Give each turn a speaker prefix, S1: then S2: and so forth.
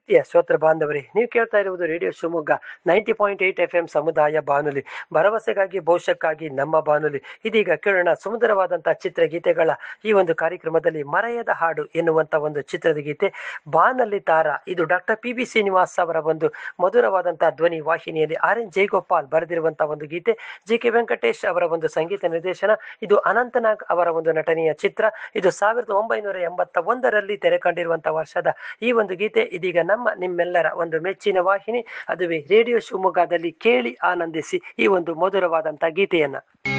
S1: ಪ್ರೀತಿಯ ಶ್ರೋತೃ ಬಾಂಧವರೇ ನೀವು ಕೇಳ್ತಾ ಇರುವುದು radio Shivamogga ninety point eight F M ಸಮುದಾಯ ಬಾನುಲಿ ಭರವಸೆಗಾಗಿ ಭವಿಷ್ಯಕ್ಕಾಗಿ ನಮ್ಮ ಬಾನುಲಿ ಇದೀಗ ಕೇಳೋಣ ಸುಂದರವಾದಂತಹ ಚಿತ್ರಗೀತೆಗಳ ಈ ಒಂದು ಕಾರ್ಯಕ್ರಮದಲ್ಲಿ ಮರೆಯದ ಹಾಡು ಎನ್ನುವಂತ ಒಂದು ಚಿತ್ರದ ಗೀತೆ ಬಾನಲ್ಲಿ ತಾರ ಇದು ಡಾಕ್ಟರ್ ಪಿ ಬಿ ಶ್ರೀನಿವಾಸ್ ಅವರ ಒಂದು ಮಧುರವಾದಂತಹ ಧ್ವನಿ ವಾಹಿನಿಯಲ್ಲಿ ಆರ್ ಎನ್ ಜಯಗೋಪಾಲ್ ಬರೆದಿರುವಂತಹ ಒಂದು ಗೀತೆ ಜಿ ಕೆ ವೆಂಕಟೇಶ್ ಅವರ ಒಂದು ಸಂಗೀತ ನಿರ್ದೇಶನ ಇದು ಅನಂತನಾಗ್ ಅವರ ಒಂದು ನಟನೆಯ ಚಿತ್ರ ಇದು ಸಾವಿರದ ಒಂಬೈನೂರ ಎಂಬತ್ತ ಒಂದರಲ್ಲಿ ತೆರೆ ಕಂಡಿರುವಂತಹ ವರ್ಷದ ಈ ಒಂದು ಗೀತೆ ಇದೀಗ ನಮ್ಮ ನಿಮ್ಮೆಲ್ಲರ ಒಂದು ಮೆಚ್ಚಿನ ವಾಹಿನಿ ಅದುವೇ ರೇಡಿಯೋ ಶಿವಮೊಗ್ಗದಲ್ಲಿ ಕೇಳಿ ಆನಂದಿಸಿ ಈ ಒಂದು ಮಧುರವಾದಂತಹ ಗೀತೆಯನ್ನ